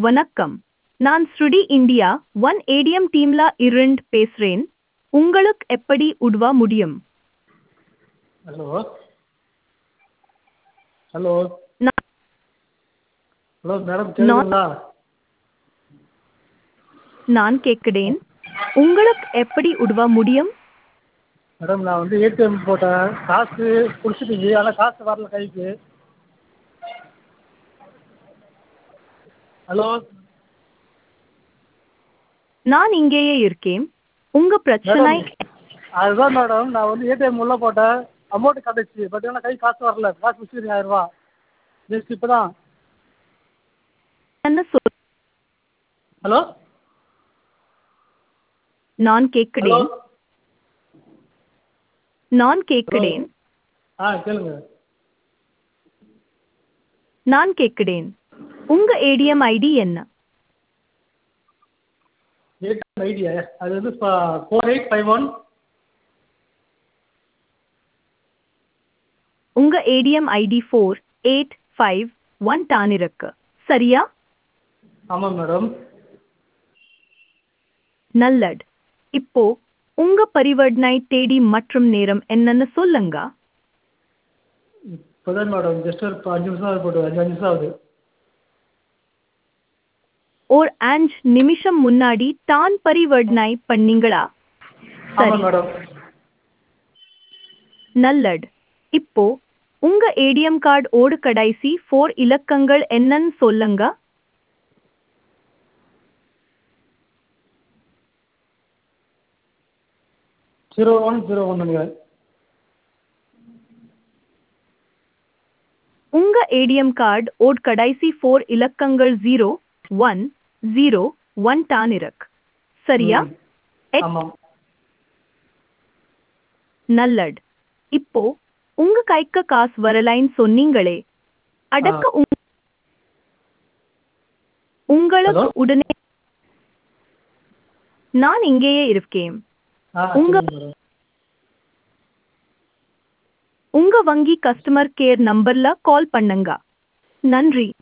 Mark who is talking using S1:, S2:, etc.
S1: வணக்கம் நான் ஸ்ருடி இந்தியா ஒன் ஏடிஎம் டீம்ல இருந்து பேசுறேன் உங்களுக்கு எப்படி உதவ முடியும்
S2: ஹலோ ஹலோ
S1: நான்
S2: ஹலோ மேடம் கேட்குதுங்களா
S1: நான் கேட்கிறேன் உங்களுக்கு எப்படி உதவ முடியும்
S2: மேடம் நான் வந்து ஏடிஎம் போட்டேன் காசு பிடிச்சிட்டுச்சு ஆனால் காசு வரல கைக்கு ஹலோ
S1: நான் இங்கேயே இருக்கேன் உங்க பிரச்சனை
S2: மேடம் அதுதான் மேடம் நான் வந்து ஏடிஎம் உள்ளே போட்டேன் அமௌண்ட் கிடச்சி பட் ஆனால் கை காசு வரல காசு பிடிச்சிருக்கு ஆயிரரூபா ஜஸ்ட் இப்போ தான்
S1: என்ன சொல்
S2: ஹலோ
S1: நான்
S2: ஹலோ
S1: கேட்கிறேன் நான்
S2: ஹலோ
S1: கேட்கிறேன்
S2: ஆ கேளுங்க
S1: நான் கேட்கிறேன் உங்க ஏடிஎம் ஐடி என்ன
S2: ஏடிஎம் ஐடியா அது வந்து ஃபோர் எயிட் ஃபைவ் ஒன்
S1: உங்க ATM ID four eight five one தான் இருக்கு சரியா
S2: ஆமாம் மேடம்
S1: நல்லது இப்போ உங்க பரிவர்த்தனை தேதி மற்றும் நேரம் என்னன்னு சொல்லுங்க
S2: இப்போ தான் மேடம் ஜஸ்ட் ஒரு அஞ்சு நிமிஷம் ஆகுது போட்டு அஞ்சு அஞ்சு நிமிஷம் ஆகுது
S1: ஒரு அஞ்சு நிமிஷம் முன்னாடி தான் பரிவர்த்தனை பண்ணீங்களா சரி
S2: ஆமாம் மேடம்
S1: நல்லது இப்போ உங்க ஏடிஎம் கார்டு ஓடு கடைசி ஃபோர் இலக்கங்கள் என்னன்னு சொல்லுங்க
S2: ஜீரோ ஒன் ஜீரோ ஒன் நினைக்கிறேன்
S1: உங்க ஏடிஎம் கார்டு ஓட் கடைசி ஃபோர் இலக்கங்கள் ஜீரோ ஒன் ஜீரோ ஒன் தான் இருக்கு சரியா
S2: ம்
S1: எச்
S2: ஆமாம்
S1: நல்லது இப்போ உங்க கைக்கு காசு வரலைன்னு சொன்னீங்களே
S2: ஆ
S1: அடக்க உங்- உங்களுக்கு
S2: ஹலோ
S1: உடனே நான் இங்கேயே இருக்கேன்
S2: ஆ
S1: உங்க
S2: சரிங்க மேடம்
S1: உங்க வங்கி கஸ்டமர் கேர் நம்பர்ல கால் பண்ணுங்க நன்றி